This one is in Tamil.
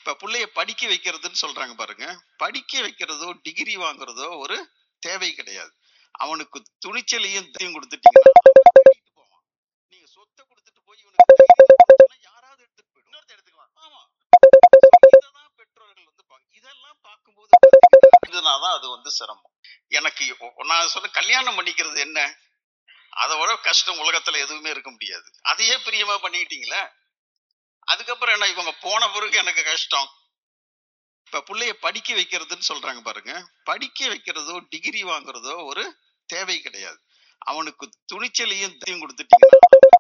இப்ப புள்ளைய படிக்க வைக்கிறதுன்னு சொல்றாங்க பாருங்க படிக்க வைக்கிறதோ டிகிரி வாங்குறதோ ஒரு தேவை கிடையாது அவனுக்கு துணிச்சலையும் தைரியம் கொடுத்துட்டீங்கன்னா அவன் தேடிட்டு போவான் நீங்க சொத்தை கொடுத்துட்டு போய் இவனுக்கு தைரியத்தை கொடுத்தீங்கன்னா யாராவது எடுத்துட்டு போயிடும் இன்னொருத்தன் எடுத்துக்குவான் ஆமா So இததான் பெற்றோர்கள் வந்து பாங்க இதெல்லாம் பார்க்கும்போது பாத்தீங்கன்னா இதனாலதான் அது வந்து சிரமம் எனக்கு இப்போ- நான் சொன்ன கல்யாணம் பண்ணிக்கிறது என்ன அதை விட கஷ்டம் உலகத்துல எதுவுமே இருக்க முடியாது அதையே பிரியமா பண்ணிக்கிட்டீங்களே அதுக்கப்புறம் என்ன இவங்க போன பிறகு எனக்கு கஷ்டம் இப்ப புள்ளைய படிக்க வைக்கிறதுன்னு சொல்றாங்க பாருங்க படிக்க வைக்கிறதோ டிகிரி வாங்குறதோ ஒரு தேவை கிடையாது அவனுக்கு துணிச்சலையும் தைரியம் கொடுத்துட்டீங்கன்னா அவன்